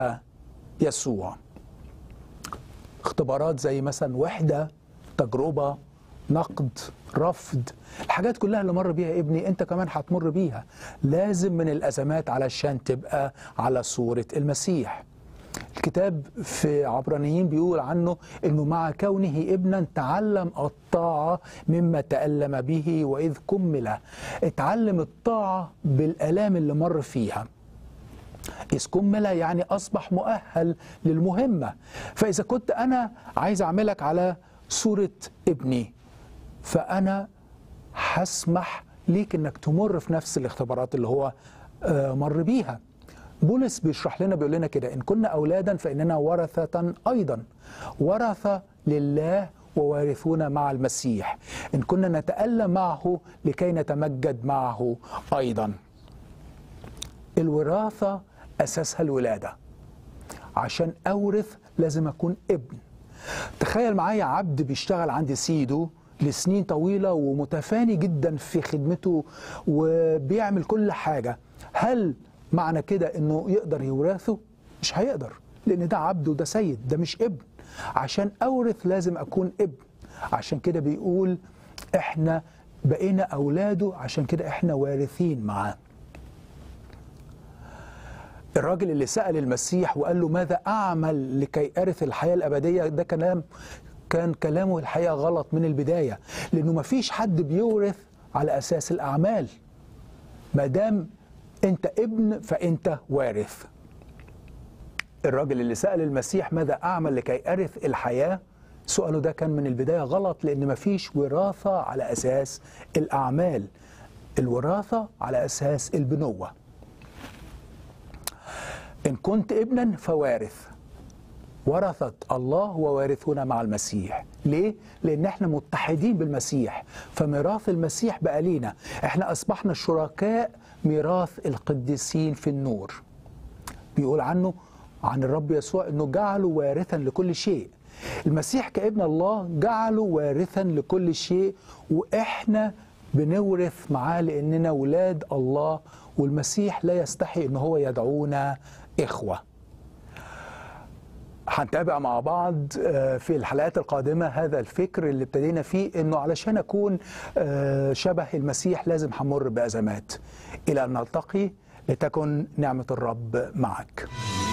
يسوع اختبارات زي مثلا وحدة تجربة نقد رفض الحاجات كلها اللي مر بيها ابني انت كمان هتمر بيها لازم من الازمات علشان تبقى على صورة المسيح الكتاب في عبرانيين بيقول عنه انه مع كونه ابنا تعلم الطاعة مما تألم به واذ كمل اتعلم الطاعة بالالام اللي مر فيها إذ كمل يعني أصبح مؤهل للمهمة فإذا كنت أنا عايز أعملك على صورة ابني فأنا هسمح ليك إنك تمر في نفس الاختبارات اللي هو آه، مر بيها بولس بيشرح لنا بيقول لنا كده إن كنا أولادا فإننا ورثة أيضا ورثة لله ووارثون مع المسيح إن كنا نتألم معه لكي نتمجد معه أيضا الوراثة أساسها الولادة عشان أورث لازم أكون ابن تخيل معايا عبد بيشتغل عند سيده لسنين طويلة ومتفاني جدا في خدمته وبيعمل كل حاجة هل معنى كده انه يقدر يورثه؟ مش هيقدر لان ده عبد وده سيد ده مش ابن عشان اورث لازم اكون ابن عشان كده بيقول احنا بقينا اولاده عشان كده احنا وارثين معاه الراجل اللي سأل المسيح وقال له ماذا أعمل لكي أرث الحياة الأبدية ده كلام كان كلامه الحقيقة غلط من البداية لأنه ما فيش حد بيورث على أساس الأعمال ما دام أنت ابن فأنت وارث الراجل اللي سأل المسيح ماذا أعمل لكي أرث الحياة سؤاله ده كان من البداية غلط لأن ما فيش وراثة على أساس الأعمال الوراثة على أساس البنوة إن كنت ابنا فوارث ورثت الله ووارثون مع المسيح ليه؟ لأن احنا متحدين بالمسيح فميراث المسيح بقى لينا احنا أصبحنا شركاء ميراث القديسين في النور بيقول عنه عن الرب يسوع انه جعله وارثا لكل شيء المسيح كابن الله جعله وارثا لكل شيء واحنا بنورث معاه لاننا ولاد الله والمسيح لا يستحي ان هو يدعونا اخوه هنتابع مع بعض آه، في الحلقات القادمة هذا الفكر اللي ابتدينا فيه انه علشان اكون آه، شبه المسيح لازم همر بأزمات إلى أن نلتقي لتكن نعمة الرب معك